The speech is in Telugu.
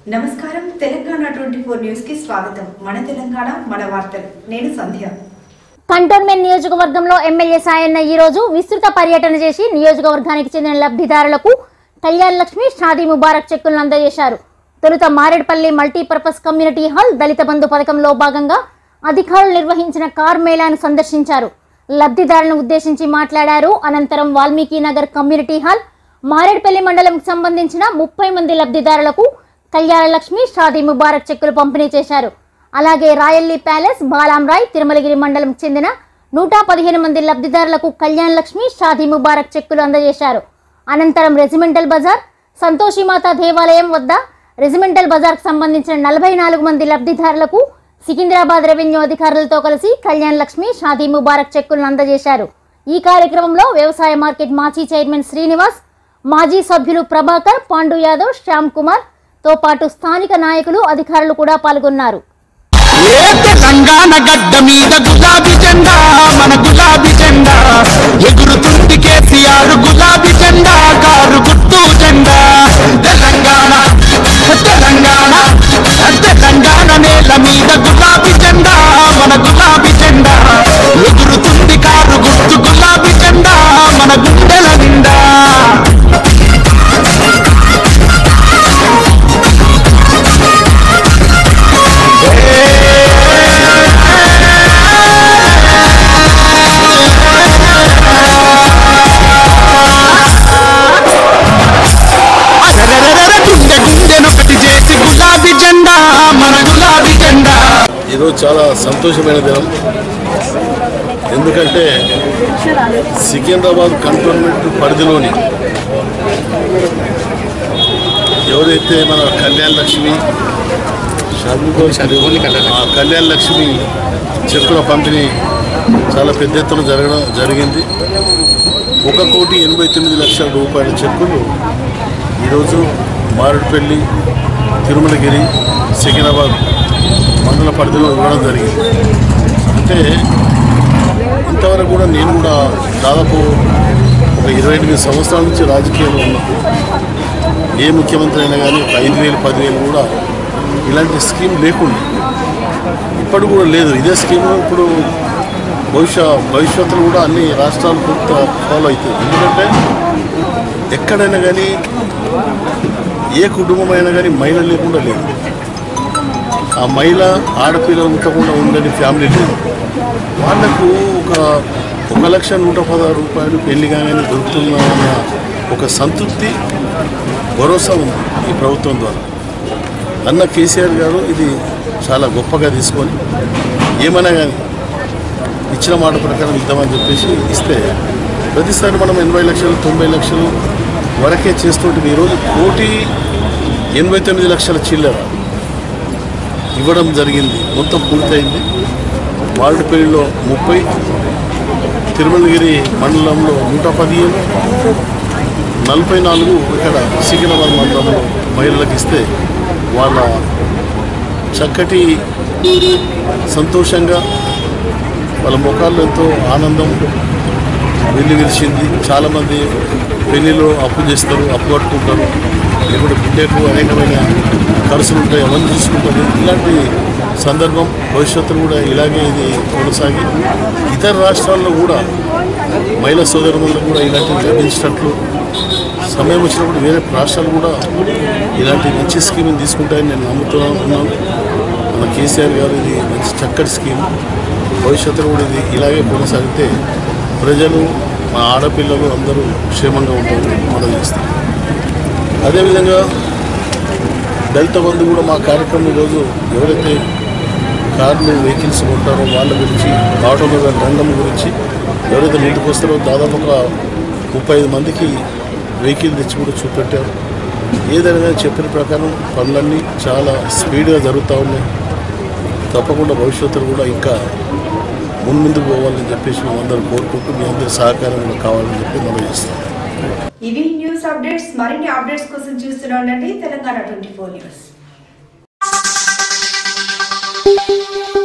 నమస్కారం తెలంగాణ ట్వంటీ ఫోర్ న్యూస్ కి స్వాగతం మన తెలంగాణ మన వార్తలు నేను సంధ్య కంటోన్మెంట్ నియోజకవర్గంలో ఎమ్మెల్యే సాయన్న ఈ రోజు విస్తృత పర్యటన చేసి నియోజకవర్గానికి చెందిన లబ్ధిదారులకు కళ్యాణ్ లక్ష్మి షాదీ ముబారక్ చెక్కులను అందజేశారు తొలుత Marredpally multipurpose community hall Dalita Bandhu పథకంలో భాగంగా అధికారులు నిర్వహించిన కార్ మేళాను సందర్శించారు లబ్ధిదారులను ఉద్దేశించి మాట్లాడారు అనంతరం వాల్మీకి నగర్ కమ్యూనిటీ హాల్ మారేడ్పల్లి మండలంకు సంబంధించిన ముప్పై మంది లబ్ధిదారులకు కళ్యాణ లక్ష్మి షాదీ ముబారక్ చెక్కులు పంపిణీ చేశారు అలాగే రాయల్లి ప్యాలెస్ బాలాంరాయ్ తిరుమలగిరి మండలం చెందిన నూట పదిహేను మంది లబ్ధిదారులకు కళ్యాణ్ లక్ష్మి షాదీ ముబారక్ చెక్కులు అందజేశారు అనంతరం రెజిమెంటల్ బజార్ సంతోషిమాత దేవాలయం వద్ద రెజిమెంటల్ బజార్కు సంబంధించిన నలభై నాలుగు మంది లబ్ధిదారులకు సికింద్రాబాద్ రెవెన్యూ అధికారులతో కలిసి కళ్యాణ్ లక్ష్మి షాదీ ముబారక్ చెక్కులను అందజేశారు ఈ కార్యక్రమంలో వ్యవసాయ మార్కెట్ మాజీ చైర్మన్ శ్రీనివాస్ మాజీ సభ్యులు ప్రభాకర్ పాండు యాదవ్ శ్యామ్ కుమార్ తో పాటు స్థానిక నాయకులు అధికారులు కూడా పాల్గొన్నారు ఏ తెలంగాణ గడ్డ మీద గులాబీ జెండా మన గులాబీ జెండా ఎగురుతుంది కేసీఆర్ గులాబీ జెండా కారు గుర్తు జెండా తెలంగాణ తెలంగాణ తెలంగాణ నేల మీద గులాబీ జెండా మన గులాబీ జెండా ఎగురుతుంది కారు గుర్తు గులాబీ జెండా మన గుండెల నిండా అరెరెరెరె గుండె గుండెనొకటి చేసి గులాబీ జెండా మన గులాబీ జెండా ఈరోజు చాలా సంతోషమైన దినం ఎందుకంటే సికింద్రాబాద్ కంటోన్మెంట్ పరిధిలోని ఎవరైతే మన కళ్యాణ్ లక్ష్మి ఆ కళ్యాణ్ లక్ష్మి చెక్కుల పంపిణీ చాలా పెద్ద ఎత్తున జరగడం జరిగింది ఒక కోటి ఎనభై తొమ్మిది లక్షల రూపాయల చెక్కులు ఈరోజు మారేడుపల్లి తిరుమలగిరి సికింద్రాబాద్ మండల పరిధిలో ఇవ్వడం జరిగింది అంటే ఇంతవరకు కూడా నేను కూడా దాదాపు ఒక ఇరవై ఎనిమిది సంవత్సరాల నుంచి రాజకీయాల్లో ఉన్నప్పుడు ఏ ముఖ్యమంత్రి అయినా కానీ ఒక ఐదు వేలు పదివేలు కూడా ఇలాంటి స్కీమ్ లేకుండా ఇప్పటి కూడా లేదు ఇదే స్కీమ్ ఇప్పుడు భవిష్య భవిష్యత్తులో కూడా అన్ని రాష్ట్రాలు పూర్తి ఫాలో అవుతుంది ఎందుకంటే ఎక్కడైనా కానీ ఏ కుటుంబం అయినా కానీ మహిళ లేకుండా లేదు ఆ మహిళ ఆడపిల్లలు ఉండకుండా ఉండని ఫ్యామిలీ లేదు వాళ్ళకు ఒక ఒక లక్ష నూట పదహారు రూపాయలు పెళ్లి కాగానే దొరుకుతుందన్న ఒక సంతృప్తి భరోసా ఉంది ఈ ప్రభుత్వం ద్వారా అన్న కేసీఆర్ గారు ఇది చాలా గొప్పగా తీసుకొని ఏమైనా కానీ ఇచ్చిన మాట ప్రకారం ఇద్దామని చెప్పేసి ఇస్తే ప్రతిసారి మనం ఎనభై లక్షలు తొంభై లక్షలు వరకే చేస్తుంటే ఈరోజు కోటి ఎనభై తొమ్మిది లక్షల చిల్లర ఇవ్వడం జరిగింది మొత్తం పూర్తయింది వార్డుపల్లిలో ముప్పై తిరుమలగిరి మండలంలో నూట పదిహేను నలభై నాలుగు ఇక్కడ సికింద్రాబాద్ మండలంలో మహిళలకు ఇస్తే వాళ్ళ చక్కటి సంతోషంగా వాళ్ళ ముఖాల్లో ఎంతో ఆనందం వెళ్ళి విరిచింది చాలామంది పెళ్లిలో అప్పు చేస్తారు అప్పు కట్టుకుంటారు లేకుంటే బిడ్డకు అనేకమైన ఖర్చులు ఉంటాయి అవన్నీ చూసుకుంటారు ఇలాంటి సందర్భం భవిష్యత్తులో కూడా ఇలాగే ఇది కొనసాగి ఇతర రాష్ట్రాల్లో కూడా మహిళా సోదరులకు కూడా ఇలాంటివి లభించినట్లు సమయం వచ్చినప్పుడు వేరే రాష్ట్రాలు కూడా ఇలాంటి మంచి స్కీమ్ని తీసుకుంటాయని నేను నమ్ముతున్నాను ఉన్నాను మన కేసీఆర్ గారు ఇది మంచి చక్కటి స్కీమ్ భవిష్యత్తులో కూడా ఇది ఇలాగే కొనసాగితే ప్రజలు మా ఆడపిల్లలు అందరూ క్షేమంగా ఉంటారని మనం చేస్తాం అదేవిధంగా దళిత బంధు కూడా మా కార్యక్రమం ఈరోజు ఎవరైతే కార్లు వెహికల్స్ కొంటారో వాళ్ళ గురించి ఆటోమొబైల్ రంగం గురించి ఎవరైతే నీటికి వస్తారో దాదాపు ఒక ముప్పై ఐదు మందికి వెహికల్ తెచ్చి కూడా చూపెట్టారు ఏదైనా కానీ చెప్పిన ప్రకారం పనులన్నీ చాలా స్పీడ్గా జరుగుతూ ఉన్నాయి తప్పకుండా భవిష్యత్తులో కూడా ఇంకా మున్ముందుకు పోవాలని చెప్పేసి మేము అందరం కోరుకుంటూ మీ అందరి సహకారం కూడా కావాలని చెప్పి మనం చేస్తాం ఇవి న్యూస్ అప్డేట్స్ మరిన్ని అప్డేట్స్ కోసం చూస్తూనే ఉండండి తెలంగాణ ట్వంటీ ఫోర్ న్యూస్